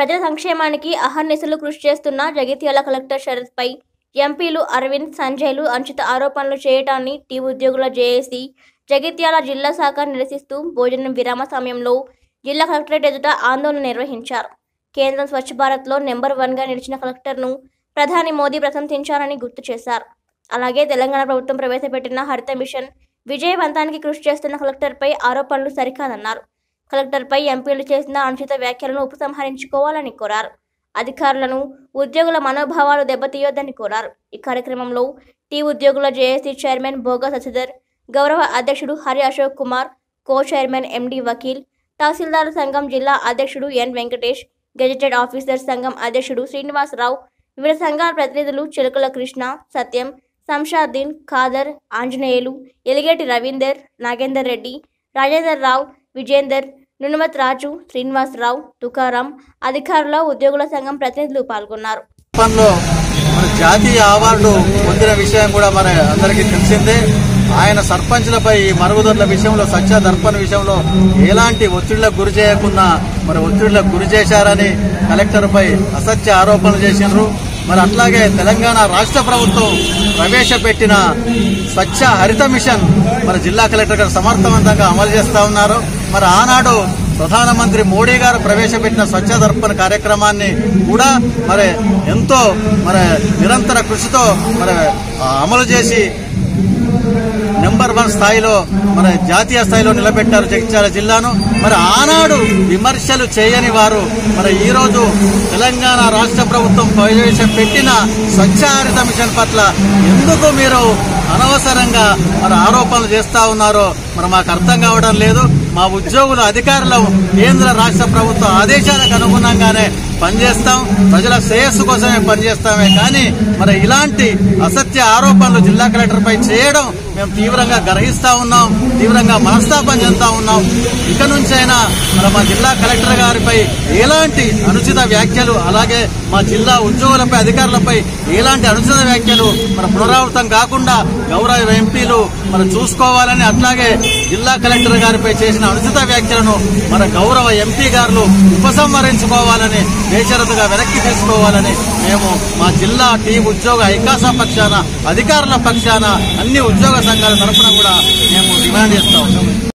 ప్రజల సంక్షేమానికి అహర్నిశలు కృషి చేస్తున్న జగిత్యాల కలెక్టర్ శరత్పై ఎంపీలు అరవింద్ సంజయ్లు అంచిత ఆరోపణలు చేయటాన్ని టీ ఉద్యోగుల జేఏసీ జగిత్యాల జిల్లా శాఖ నిరసిస్తూ భోజనం విరామ సమయంలో జిల్లా కలెక్టరేట్ ఎదుట ఆందోళన నిర్వహించారు కేంద్రం స్వచ్ఛ భారత్లో నెంబర్ వన్గా నిలిచిన కలెక్టర్ను ప్రధాని మోదీ ప్రశంసించారని గుర్తు చేశారు అలాగే తెలంగాణ ప్రభుత్వం ప్రవేశపెట్టిన హరిత మిషన్ విజయవంతానికి కృషి చేస్తున్న కలెక్టర్పై ఆరోపణలు సరికాదన్నారు కలెక్టర్పై ఎంపీలు చేసిన అనుచిత వ్యాఖ్యలను ఉపసంహరించుకోవాలని కోరారు అధికారులను ఉద్యోగుల మనోభావాలు దెబ్బతీయొద్దని కోరారు ఈ కార్యక్రమంలో టీ ఉద్యోగుల జేఏసీ చైర్మన్ భోగా శశిధర్ గౌరవ అధ్యక్షుడు Hari Ashok Kumar co chairman MD వకీల్ తహసీల్దార్ సంఘం జిల్లా అధ్యక్షుడు ఎన్ వెంకటేష్ గెజెటెడ్ ఆఫీసర్ సంఘం అధ్యక్షుడు శ్రీనివాసరావు వివిధ సంఘాల ప్రతినిధులు చిలుకల కృష్ణ సత్యం సంషాద్దీన్ ఖాదర్ ఆంజనేయులు ఎలిగేటి రవీందర్ నాగేందర్ రెడ్డి రాజేందర్ రావు విజేందర్ నునుమత్ రాజు శ్రీనివాసరావు తుకారాం అధికారుల ఉద్యోగుల సంఘం ప్రతినిధులు పాల్గొన్నారు లో మన జాతీయ అవార్డు పొందిన విషయం కూడా మన అందరికీ తెలిసిందే ఆయన సర్పంచ్లపై ఈ మరుగుదొడ్ల విషయంలో సత్య దర్పణ విషయంలో ఎలాంటి ఒత్తిళ్లకు గురి చేయకుండా మరి ఒత్తిళ్లకు గురి చేశారని కలెక్టర్పై అసత్య ఆరోపణలు చేసినారు మరి అట్లాగే తెలంగాణ రాష్ట్ర ప్రభుత్వం ప్రవేశపెట్టిన స్వచ్ఛ హరిత మిషన్ మరి జిల్లా కలెక్టర్ గారు సమర్థవంతంగా అమలు చేస్తా ఉన్నారు మరి ఆనాడు ప్రధానమంత్రి మోడీ గారు ప్రవేశపెట్టిన స్వచ్ఛ దర్పణ కార్యక్రమాన్ని కూడా మరి ఎంతో మరి నిరంతర కృషితో మరి ఆ, అమలు చేసి నెంబర్ వన్ స్థాయిలో మన జాతీయ స్థాయిలో నిలబెట్టారు జగిత్యాల జిల్లాను మరి ఆనాడు విమర్శలు చేయని వారు మరి ఈ రోజు తెలంగాణ రాష్ట్ర ప్రభుత్వం ప్రవేశపెట్టిన స్వచ్ఛ హరిత మిషన్ పట్ల ఎందుకు మీరు అనవసరంగా మరి ఆరోపణలు చేస్తా ఉన్నారో మరి మాకు అర్థం కావడం లేదు మా ఉద్యోగుల అధికారులు కేంద్ర రాష్ట్ర ప్రభుత్వ ఆదేశాలకు అనుగుణంగానే పనిచేస్తాం ప్రజల శ్రేయస్సు కోసమే పనిచేస్తామే కానీ మరి ఇలాంటి అసత్య ఆరోపణలు జిల్లా కలెక్టర్ పై చేయడం మేము తీవ్రంగా గ్రహిస్తా ఉన్నాం తీవ్రంగా మనస్తాపం చెందుతా ఉన్నాం ఇక నుంచైనా మరి మా జిల్లా కలెక్టర్ గారిపై ఎలాంటి అనుచిత వ్యాఖ్యలు అలాగే మా జిల్లా ఉద్యోగులపై అధికారులపై ఎలాంటి అనుచిత వ్యాఖ్యలు మన పునరావృతం కాకుండా గౌరవ ఎంపీలు మనం చూసుకోవాలని అట్లాగే జిల్లా కలెక్టర్ గారిపై చేసిన అనుచిత వ్యాఖ్యలను మన గౌరవ ఎంపీ గారు ఉపసంహరించుకోవాలని బేషరతుగా వెనక్కి తీసుకోవాలని మేము మా జిల్లా టీ ఉద్యోగ ఐకాస పక్షాన అధికారుల పక్షాన అన్ని ఉద్యోగ సంఘాల తరఫున కూడా మేము డిమాండ్ చేస్తా ఉన్నాం